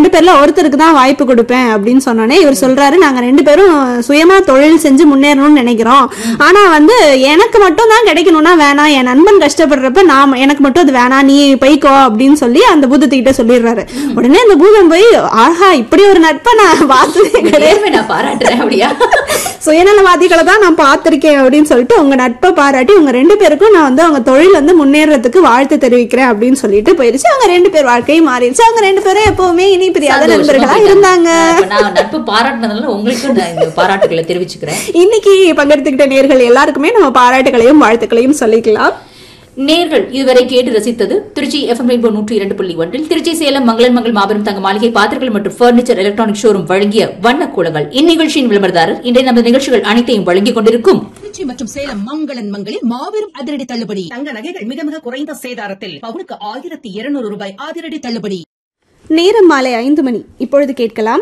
ரெண்டு பேர்ல ஒருத்தருக்கு தான் வாய்ப்பு கொடுப்பேன் அப்படின்னு சொன்னோன்னே இவர் சொல்றாரு நாங்க ரெண்டு பேரும் சுயமா தொழில் செஞ்சு முன்னேறணும்னு நினைக்கிறோம் ஆனா வந்து எனக்கு மட்டும் தான் கிடைக்கணும்னா வேணாம் என் நண்பன் கஷ்டப்படுறப்ப நான் எனக்கு மட்டும் அது வேணாம் நீ போய்க்கோ அப்படின்னு சொல்லி அந்த பூதத்துக்கிட்ட சொல்லிடுறாரு உடனே அந்த பூதம் போய் ஆஹா இப்படி ஒரு நட்பை நான் பார்த்ததே கிடையாது நேர்மை நான் பாராட்டுறேன் அப்படியா சுயநலவாதிகளை தான் நான் பார்த்திருக்கேன் அப்படின்னு சொல்லிட்டு உங்க நட்பை பாராட்டி உங்க ரெண்டு பேருக்கும் நான் வந்து அவங்க தொழில் வந்து முன்னேறதுக்கு வாழ்த்து தெரிவிக்கிறேன் அப்படின்னு சொல்லிட்டு போயிருச்சு அவங்க ரெண்டு பேர் வாழ்க்கையும் மாறிடுச்சு அவங்க ரெண்டு பேரும் எப்பவுமே இனி பிரியாத சந்தோஷமா நண்பர்களா போயிட்டாங்க. இருந்தாங்க இப்ப நான் நட்பு பாராட்டினதுனால உங்களுக்கும் நான் இந்த பாராட்டுகளை தெரிவிச்சுக்கிறேன் இன்னைக்கு பங்கெடுத்துக்கிட்ட நேர்கள் எல்லாருக்குமே நம்ம பாராட்டுகளையும் வாழ்த்துக்களையும் சொல்லிக்கலாம் நேர்கள் இதுவரை கேட்டு ரசித்தது திருச்சி எஃப்எம் ரெயின்போ நூற்றி இரண்டு புள்ளி ஒன்றில் திருச்சி சேலம் மங்களன் மங்கள் மாபெரும் தங்க மாளிகை பாத்திரங்கள் மற்றும் பர்னிச்சர் எலக்ட்ரானிக் ஷோரூம் வழங்கிய வண்ண கூலங்கள் இந்நிகழ்ச்சியின் விளம்பரதாரர் இன்றைய நமது நிகழ்ச்சிகள் அனைத்தையும் வழங்கிக் கொண்டிருக்கும் திருச்சி மற்றும் சேலம் மங்களன் மங்களில் மாபெரும் அதிரடி தள்ளுபடி தங்க நகைகள் மிக மிக குறைந்த சேதாரத்தில் பவுனுக்கு ஆயிரத்தி இருநூறு ரூபாய் அதிரடி தள்ளுபடி நேரம் மாலை ஐந்து மணி இப்பொழுது கேட்கலாம்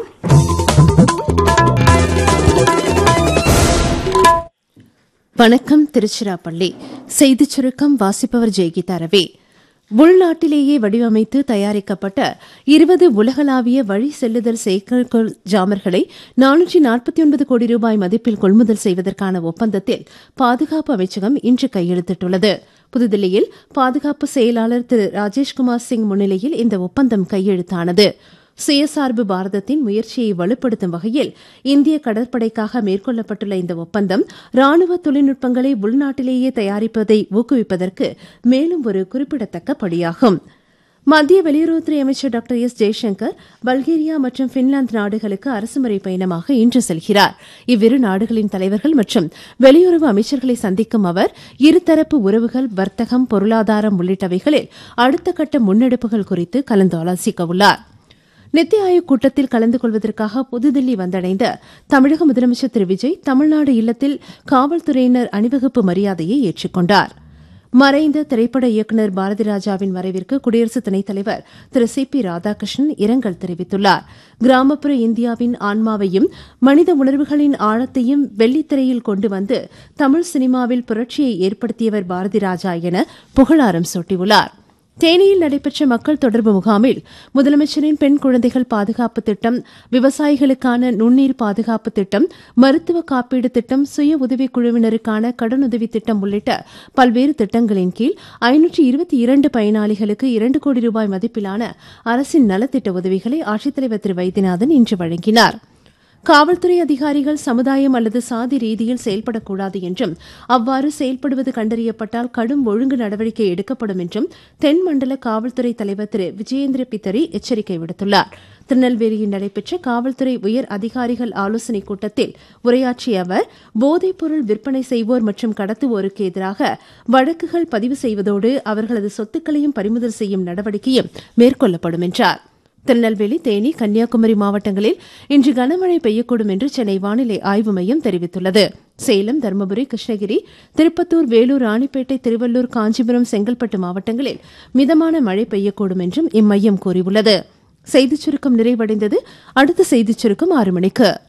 வணக்கம் திருச்சிராப்பள்ளி செய்திச் சுருக்கம் வாசிப்பவர் ஜெயகீதா ரவி உள்நாட்டிலேயே வடிவமைத்து தயாரிக்கப்பட்ட இருபது உலகளாவிய வழி செல்லுதல் செயற்கைக்கோள் ஜாமர்களை நானூற்றி நாற்பத்தி ஒன்பது கோடி ரூபாய் மதிப்பில் கொள்முதல் செய்வதற்கான ஒப்பந்தத்தில் பாதுகாப்பு அமைச்சகம் இன்று கையெழுத்திட்டுள்ளது புதுதில்லியில் பாதுகாப்பு செயலாளர் திரு ராஜேஷ்குமார் சிங் முன்னிலையில் இந்த ஒப்பந்தம் கையெழுத்தானது சுயசார்பு பாரதத்தின் முயற்சியை வலுப்படுத்தும் வகையில் இந்திய கடற்படைக்காக மேற்கொள்ளப்பட்டுள்ள இந்த ஒப்பந்தம் ராணுவ தொழில்நுட்பங்களை உள்நாட்டிலேயே தயாரிப்பதை ஊக்குவிப்பதற்கு மேலும் ஒரு குறிப்பிடத்தக்க படியாகும் மத்திய வெளியுறவுத்துறை அமைச்சர் டாக்டர் எஸ் ஜெய்சங்கர் பல்கேரியா மற்றும் பின்லாந்து நாடுகளுக்கு அரசுமுறை பயணமாக இன்று செல்கிறார் இவ்விரு நாடுகளின் தலைவர்கள் மற்றும் வெளியுறவு அமைச்சர்களை சந்திக்கும் அவர் இருதரப்பு உறவுகள் வர்த்தகம் பொருளாதாரம் உள்ளிட்டவைகளில் அடுத்த கட்ட முன்னெடுப்புகள் குறித்து கலந்து ஆலோசிக்க உள்ளார் நித்தி ஆயோக் கூட்டத்தில் கலந்து கொள்வதற்காக புதுதில்லி வந்தடைந்த தமிழக முதலமைச்சர் திரு விஜய் தமிழ்நாடு இல்லத்தில் காவல்துறையினர் அணிவகுப்பு மரியாதையை ஏற்றுக்கொண்டார் மறைந்த திரைப்பட இயக்குநர் பாரதி ராஜாவின் மறைவிற்கு குடியரசு துணைத் தலைவர் திரு சி பி ராதாகிருஷ்ணன் இரங்கல் தெரிவித்துள்ளார் கிராமப்புற இந்தியாவின் ஆன்மாவையும் மனித உணர்வுகளின் ஆழத்தையும் வெள்ளித்திரையில் கொண்டு வந்து தமிழ் சினிமாவில் புரட்சியை ஏற்படுத்தியவர் பாரதி ராஜா என புகழாரம் சூட்டியுள்ளார் தேனியில் நடைபெற்ற மக்கள் தொடர்பு முகாமில் முதலமைச்சரின் பெண் குழந்தைகள் பாதுகாப்பு திட்டம் விவசாயிகளுக்கான நுண்ணீர் பாதுகாப்பு திட்டம் மருத்துவ காப்பீடு திட்டம் சுய உதவிக் குழுவினருக்கான கடனுதவி திட்டம் உள்ளிட்ட பல்வேறு திட்டங்களின் கீழ் ஐநூற்றி இருபத்தி இரண்டு பயனாளிகளுக்கு இரண்டு கோடி ரூபாய் மதிப்பிலான அரசின் நலத்திட்ட உதவிகளை ஆட்சித்தலைவர் திரு வைத்தியநாதன் இன்று வழங்கினாா் காவல்துறை அதிகாரிகள் சமுதாயம் அல்லது சாதி ரீதியில் செயல்படக்கூடாது என்றும் அவ்வாறு செயல்படுவது கண்டறியப்பட்டால் கடும் ஒழுங்கு நடவடிக்கை எடுக்கப்படும் என்றும் தென் மண்டல காவல்துறை தலைவர் திரு விஜயேந்திர பித்தரி எச்சரிக்கை விடுத்துள்ளார் திருநெல்வேலியில் நடைபெற்ற காவல்துறை உயர் அதிகாரிகள் ஆலோசனைக் கூட்டத்தில் உரையாற்றிய அவர் போதைப்பொருள் விற்பனை செய்வோர் மற்றும் கடத்துவோருக்கு எதிராக வழக்குகள் பதிவு செய்வதோடு அவர்களது சொத்துக்களையும் பறிமுதல் செய்யும் நடவடிக்கையும் மேற்கொள்ளப்படும் என்றார் திருநெல்வேலி தேனி கன்னியாகுமரி மாவட்டங்களில் இன்று கனமழை பெய்யக்கூடும் என்று சென்னை வானிலை ஆய்வு மையம் தெரிவித்துள்ளது சேலம் தருமபுரி கிருஷ்ணகிரி திருப்பத்தூர் வேலூர் ராணிப்பேட்டை திருவள்ளூர் காஞ்சிபுரம் செங்கல்பட்டு மாவட்டங்களில் மிதமான மழை பெய்யக்கூடும் என்றும் இம்மையம் கூறியுள்ளது செய்திச் சுருக்கம் நிறைவடைந்தது அடுத்த செய்திச் சுருக்கம் ஆறு மணிக்கு